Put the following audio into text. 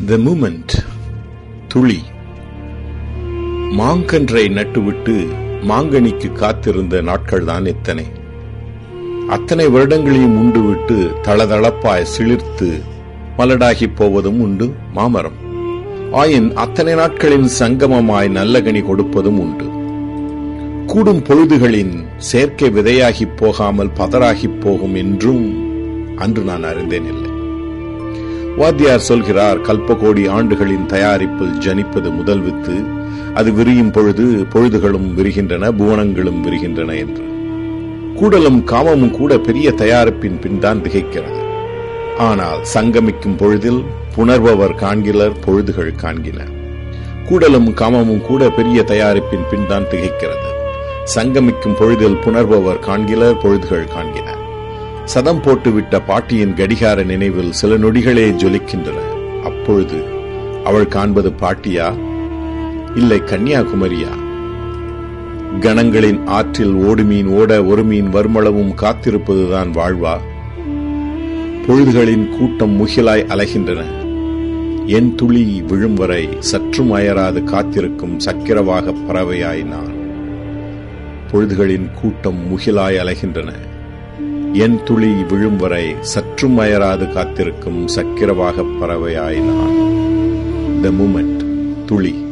the moment துளி மாங்கன்றை நட்டுவிட்டு மாங்கனிக்கு காத்திருந்த நாட்கள்தான் எத்தனை அத்தனை வருடங்களையும் உண்டுவிட்டு தளதளப்பாய் சிலிர்த்து மலடாகிப் போவதும் உண்டு மாமரம் ஆயின் அத்தனை நாட்களின் சங்கமமாய் நல்லகனி கொடுப்பதும் உண்டு கூடும் பொழுதுகளின் செயற்கை விதையாகிப் போகாமல் பதறாகிப் போகும் என்றும் அன்று நான் அறிந்தேன் இல்லை வாத்தியார் சொல்கிறார் கல்பகோடி ஆண்டுகளின் தயாரிப்பில் ஜனிப்பது முதல் வித்து அது விரியும் பொழுது பொழுதுகளும் விரிகின்றன புவனங்களும் விரிகின்றன என்று கூடலும் காமமும் கூட பெரிய தயாரிப்பின் பின் தான் திகைக்கிறது ஆனால் சங்கமிக்கும் பொழுதில் புணர்பவர் காண்கிலர் பொழுதுகள் காண்கின கூடலும் காமமும் கூட பெரிய தயாரிப்பின் பின் தான் திகைக்கிறது சங்கமிக்கும் பொழுதில் புணர்பவர் காண்கிலர் பொழுதுகள் காண்கின சதம் போட்டுவிட்ட பாட்டியின் கடிகார நினைவில் சில நொடிகளே ஜொலிக்கின்றன அப்பொழுது அவள் காண்பது பாட்டியா இல்லை கன்னியாகுமரியா கணங்களின் ஆற்றில் ஓடு மீன் ஓட ஒரு மீன் வருமளவும் காத்திருப்பதுதான் வாழ்வா பொழுதுகளின் கூட்டம் முகிலாய் அலைகின்றன என் துளி விழும் வரை சற்றும் அயராது காத்திருக்கும் சக்கிரவாக பறவையாய் நான் பொழுதுகளின் கூட்டம் முகிலாய் அலைகின்றன என் துளி விழும் வரை சற்றும் அயராது காத்திருக்கும் சக்கிரவாக பறவையாய் நான் த மூமெண்ட் துளி